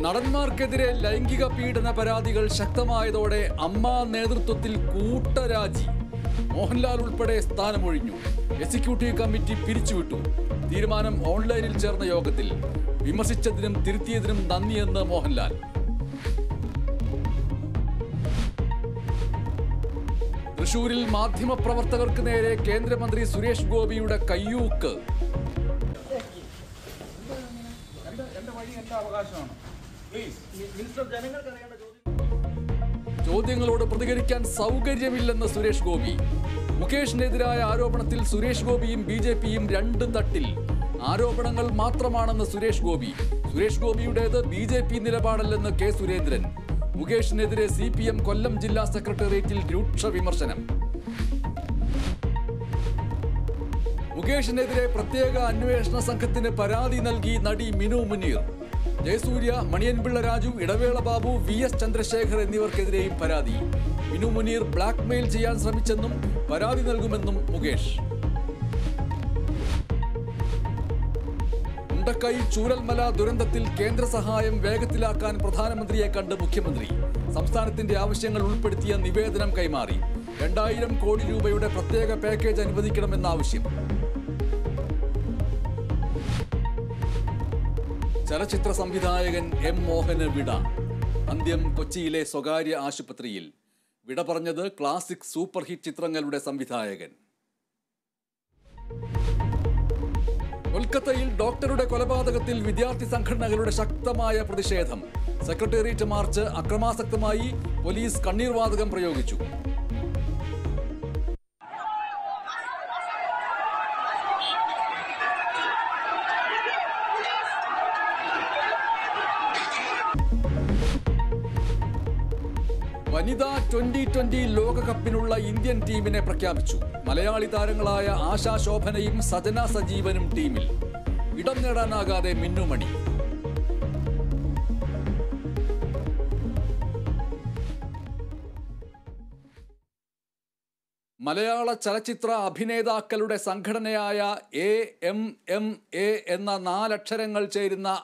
നടന്മാർക്കെതിരെ ലൈംഗിക പീഡന പരാതികൾ ശക്തമായതോടെ അമ്മ നേതൃത്വത്തിൽ കൂട്ടരാജി മോഹൻലാൽ ഉൾപ്പെടെ സ്ഥാനമൊഴിഞ്ഞു എക്സിക്യൂട്ടീവ് കമ്മിറ്റി പിരിച്ചുവിട്ടു തീരുമാനം ഓൺലൈനിൽ ചേർന്ന യോഗത്തിൽ വിമർശിച്ചതിനും തിരുത്തിയതിനും നന്ദിയെന്ന് മോഹൻലാൽ തൃശൂരിൽ മാധ്യമപ്രവർത്തകർക്ക് നേരെ കേന്ദ്രമന്ത്രി സുരേഷ് ഗോപിയുടെ കയ്യൂക്ക് ചോദ്യങ്ങളോട് പ്രതികരിക്കാൻ സൗകര്യമില്ലെന്ന് സുരേഷ് ഗോപി മുകേഷിനെതിരായ ആരോപണത്തിൽ സുരേഷ് ഗോപിയും ബി ജെ പിയും രണ്ട് തട്ടിൽ ആരോപണങ്ങൾ മാത്രമാണെന്ന് സുരേഷ് ഗോപി സുരേഷ് ഗോപിയുടേത് ബി ജെ പി നിലപാടല്ലെന്ന് കെ സുരേന്ദ്രൻ മുകേഷിനെതിരെ സി പി എം കൊല്ലം ജില്ലാ സെക്രട്ടേറിയറ്റിൽ രൂക്ഷ വിമർശനം മുകേഷിനെതിരെ പ്രത്യേക അന്വേഷണ സംഘത്തിന് പരാതി നൽകി നടി മിനു മുനീർ ജയസൂര്യ മണിയൻപിള്ള രാജു ഇടവേള ബാബു വി എസ് ചന്ദ്രശേഖർ എന്നിവർക്കെതിരെയും പരാതി മിനു മുനീർ ബ്ലാക്ക്മെയിൽ ചെയ്യാൻ ശ്രമിച്ചെന്നും പരാതി നൽകുമെന്നും മുകേഷ് മുണ്ടക്കൈ ചൂരൽമല ദുരന്തത്തിൽ കേന്ദ്ര സഹായം വേഗത്തിലാക്കാൻ പ്രധാനമന്ത്രിയെ കണ്ട് മുഖ്യമന്ത്രി സംസ്ഥാനത്തിന്റെ ആവശ്യങ്ങൾ ഉൾപ്പെടുത്തിയ നിവേദനം കൈമാറി രണ്ടായിരം കോടി രൂപയുടെ പ്രത്യേക പാക്കേജ് അനുവദിക്കണമെന്ന ആവശ്യം ചലച്ചിത്ര സംവിധായകൻ എം മോഹന് വിട അന്ത്യം കൊച്ചിയിലെ സ്വകാര്യ ആശുപത്രിയിൽ വിട പറഞ്ഞത് ക്ലാസിക് സൂപ്പർ ഹിറ്റ് ചിത്രങ്ങളുടെ സംവിധായകൻ കൊൽക്കത്തയിൽ ഡോക്ടറുടെ കൊലപാതകത്തിൽ വിദ്യാർത്ഥി സംഘടനകളുടെ ശക്തമായ പ്രതിഷേധം സെക്രട്ടേറിയറ്റ് മാർച്ച് അക്രമാസക്തമായി പോലീസ് കണ്ണീർവാതകം പ്രയോഗിച്ചു വനിതാ ട്വന്റി ട്വന്റി ലോകകപ്പിനുള്ള ഇന്ത്യൻ ടീമിനെ പ്രഖ്യാപിച്ചു മലയാളി താരങ്ങളായ ആശാ ശോഭനയും സജന സജീവനും ടീമിൽ ഇടം നേടാനാകാതെ മിന്നുമണി മലയാള ചലച്ചിത്ര അഭിനേതാക്കളുടെ സംഘടനയായ എ എം എം എ എന്ന നാലക്ഷരങ്ങൾ ചേരുന്ന